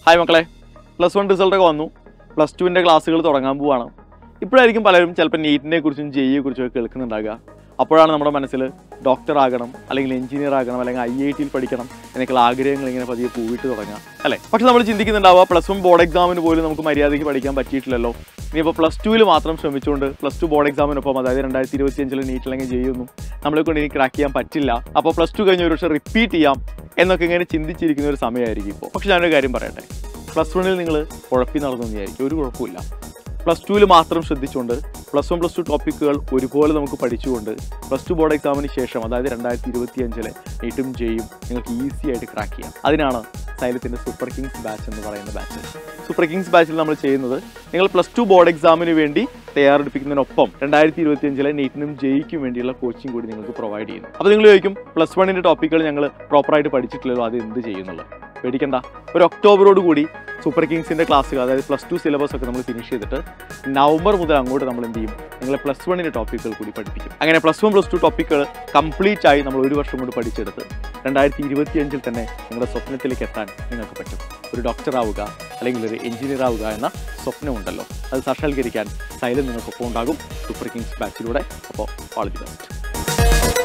hi മക്കളെ plus one റിസൾട്ടൊക്കെ വന്നു പ്ലസ് ടുവിൻ്റെ ക്ലാസ്സുകൾ തുടങ്ങാൻ പോവാണ് ഇപ്പോഴായിരിക്കും പലരും ചിലപ്പോൾ നീറ്റിനെ കുറിച്ചും ജെഇയെ കുറിച്ചും ഒക്കെ കേൾക്കുന്നുണ്ടാകുക അപ്പോഴാണ് നമ്മുടെ മനസ്സിൽ ഡോക്ടർ ആകണം അല്ലെങ്കിൽ എഞ്ചിനീയർ ആകണം അല്ലെങ്കിൽ ഐ ഐ ടിയിൽ പഠിക്കണം എന്നൊക്കെയുള്ള ആഗ്രഹങ്ങൾ ഇങ്ങനെ പതിയെ പൂവിട്ട് തുടങ്ങാം അല്ലേ പക്ഷെ നമ്മൾ ചിന്തിക്കുന്നുണ്ടാവുക പ്ലസ് വൺ ബോർഡ് എക്സാമിന് പോലും നമുക്ക് മര്യാദയ്ക്ക് പഠിക്കാൻ പറ്റിയിട്ടില്ലല്ലോ ഇനിയിപ്പോൾ പ്ലസ് ടുവിൽ മാത്രം ശ്രമിച്ചുകൊണ്ട് പ്ലസ് ടു ബോർഡ് എക്സാമിനൊപ്പം അതായത് രണ്ടായിരത്തി ഇരുപത്തി അഞ്ചിൽ നീറ്റ് അല്ലെങ്കിൽ ജെയൊന്നും നമ്മളെ കൊണ്ട് ഇനി ക്രാക്ക് ചെയ്യാൻ പറ്റില്ല അപ്പോൾ പ്ലസ് ടു കഴിഞ്ഞ് ഒരു പക്ഷേ റിപ്പീറ്റ് ചെയ്യാം എന്നൊക്കെ ഇങ്ങനെ ചിന്തിച്ചിരിക്കുന്ന ഒരു സമയമായിരിക്കും ഇപ്പോൾ പക്ഷെ ഞാനൊരു കാര്യം പറയട്ടെ പ്ലസ് വണ്ണിൽ നിങ്ങൾ കുഴപ്പി നടന്നു വിചാരിക്കും ഒരു കുഴപ്പമില്ല പ്ലസ് ടുവിൽ മാത്രം ശ്രദ്ധിച്ചുകൊണ്ട് പ്ലസ് വൺ പ്ലസ് ടു ടോപ്പിക്കുകൾ ഒരുപോലെ നമുക്ക് പഠിച്ചുകൊണ്ട് പ്ലസ് ടു ബോർഡ് എക്സാമിന് ശേഷം അതായത് രണ്ടായിരത്തി ഇരുപത്തി അഞ്ചിലെ നീറ്റും ജെയും നിങ്ങൾക്ക് ഈസി ആയിട്ട് ക്രാക്ക് ചെയ്യാം അതിനാണ് സൈലത്തിൻ്റെ സൂപ്പർ കിങ്സ് ബാച്ച് എന്ന് പറയുന്ന ബാച്ച് സൂപ്പർ കിങ്സ് ബാച്ചിൽ നമ്മൾ ചെയ്യുന്നത് നിങ്ങൾ പ്ലസ് ടു ബോർഡ് എക്സാമിന് വേണ്ടി തയ്യാറെടുപ്പിക്കുന്നതിനൊപ്പം രണ്ടായിരത്തി ഇരുപത്തി അഞ്ചിലെ നീറ്റിനും ജെയ്ക്കും വേണ്ടിയുള്ള കോച്ചിങ് കൂടി നിങ്ങൾക്ക് പ്രൊവൈഡ് ചെയ്യുന്നു അപ്പോൾ നിങ്ങൾ ചോദിക്കും പ്ലസ് വണ്ണിൻ്റെ ടോപ്പിക്കുകൾ ഞങ്ങൾ പ്രോപ്പറായിട്ട് പഠിച്ചിട്ടില്ലല്ലോ അത് എന്ത് ചെയ്യുന്നുള്ളത് പേടിക്കണ്ട ഒരു ഒക്ടോബറോട് കൂടി സൂപ്പർ കിങ്സിൻ്റെ ക്ലാസ്സുകൾ അതായത് പ്ലസ് ടു സിലബസ് ഒക്കെ നമ്മൾ ഫിനിഷ് ചെയ്തിട്ട് നവംബർ മുതൽ അങ്ങോട്ട് നമ്മൾ എന്ത് ചെയ്യും നിങ്ങളെ പ്ലസ് വണ്ണിൻ്റെ ടോപ്പിക്കുകൾ കൂടി പഠിപ്പിക്കും അങ്ങനെ പ്ലസ് വൺ പ്ലസ് ടു ടോപ്പിക്കുകൾ കംപ്ലീറ്റ് ആയി നമ്മൾ ഒരു വർഷം കൊണ്ട് പഠിച്ചെടുത്ത് രണ്ടായിരത്തി ഇരുപത്തി അഞ്ചിൽ തന്നെ നിങ്ങളുടെ സ്വപ്നത്തിലേക്ക് എത്താൻ നിങ്ങൾക്ക് പറ്റും ഒരു ഡോക്ടർ ആവുക അല്ലെങ്കിൽ ഒരു എഞ്ചിനീയർ ആവുക എന്ന സ്വപ്നമുണ്ടല്ലോ അത് സാക്ഷാത്കരിക്കാൻ സൈലം നിങ്ങൾക്കൊപ്പം ഉണ്ടാകും സൂപ്പർ കിങ്സ് ബാച്ചിലൂടെ അപ്പോൾ ഓൾ ദി ബെസ്റ്റ്